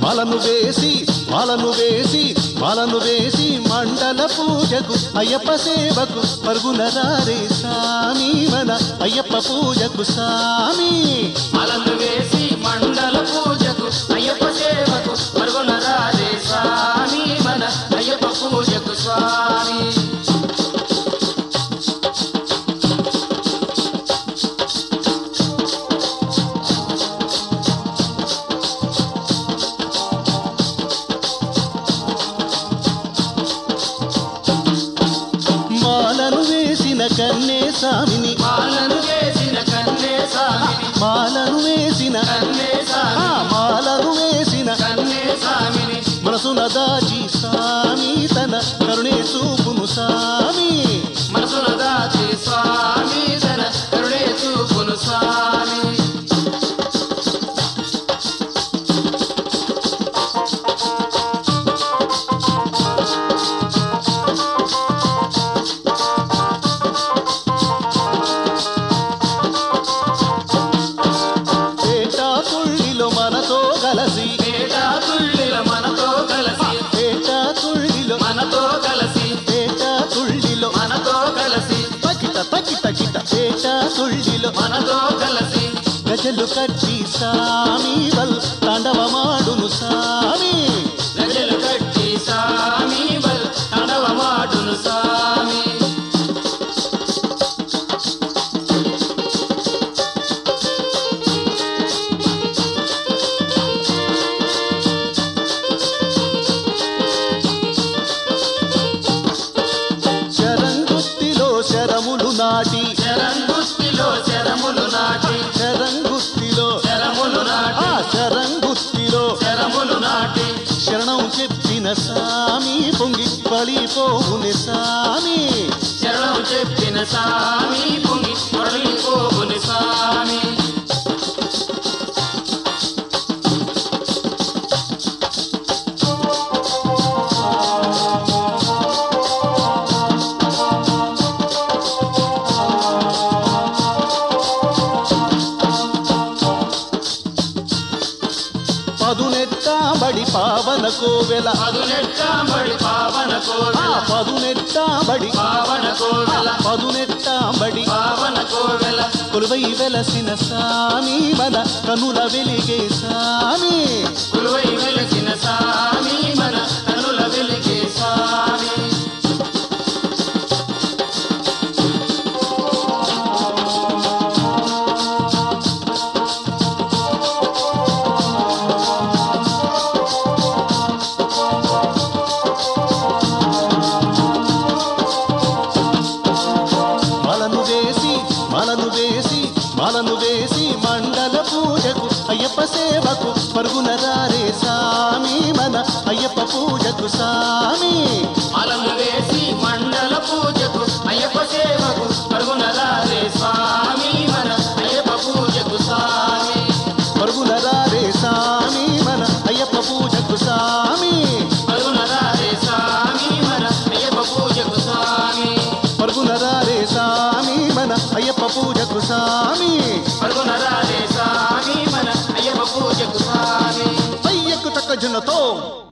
మాలను వేసి మాలను వేసి మాలను వేసి మండల పూజకు అయ్యప్ప సేవకు పరుగున రారే సామి మన అయ్యప్ప పూజకు సామి మలను వేసి మండల పూజకు అయ్యప్ప సేవకు పరుగున రాజే స్వామి మన అయ్యప్ప పూజకు స్వామి మాలను వేసిన కన్నే సామిని మాలను వేసిన కన్నే స్వామిని మాలను వేసిన కన్నే ఆ స్వామి మాలను వేసిన కన్నే స్వామిని మనసున దాచి సామి తన కరుణే చూపును సామి మనసున దాచి స్వామి తన కరుణే చూపును స్వామి పేటా తుళ్ళిలో మనతో కలసి పేటా తుళ్ళిల మనతో కలిసి పేటా తుళ్ళిలో మనతో కలిసి పేటా తుళ్ళిలో మనతో కలిసి తకిట తకిట కిట పేటా తుళ్ళిలో మనతో కలిసి గజలు కట్టి సామి వల్ తాండవమాడును సామి గజలు కట్టి సామి బల్ తడవ మాటును సామి శరంగుత్తిలో శరములు నాటి శరంగుస్తిలో శరములు నాటి శరంగుత్తిలో శరములు ఆ నాటి శరంగుత్తిలో శరములు నాటి శరణం చెప్పిన సామి పొంగి పడిపోవుని సామి శరణం చెప్పిన సామి పొంగి పొరలిపోవుని సామి పదునెట్టాబడి పావన కోవెల పదునెట్టాంబడి పావన ఆ కోవెల పదునెట్టాబడి పావన కోవెల పదునెట్టాబడి పావన కోవెల కొలువై వెలసిన సామి మన కనుల వెలిగే సామి కులువై వెలిసిన సామి మన కనుల వెలిగే సామి మలను వేసి మలను వేసి మలను వేసి మండల పూజకు అయ్యప్ప సేవకు పరుగున రారే సామి మన అయ్యప్ప పూజకు సామి అలను వేసి మండల పూజకు అయ్యప్ప సేవకు పరుగున రారే స్వామి మన అయ్యప్ప పూజకు స్వామి పరుగున రారే సామి మన అయ్యప్ప పూజకు సామి పరుగున రారే స్వామి మన అయ్యప్ప పూజకు స్వామి పరుగున రారే సామి మన అయ్యప్ప పూజకు సామి పరుగున రారే స్వామి మన అయ్యప్ప పూజకు స్వామి అయ్యకు తక్క జున్నతో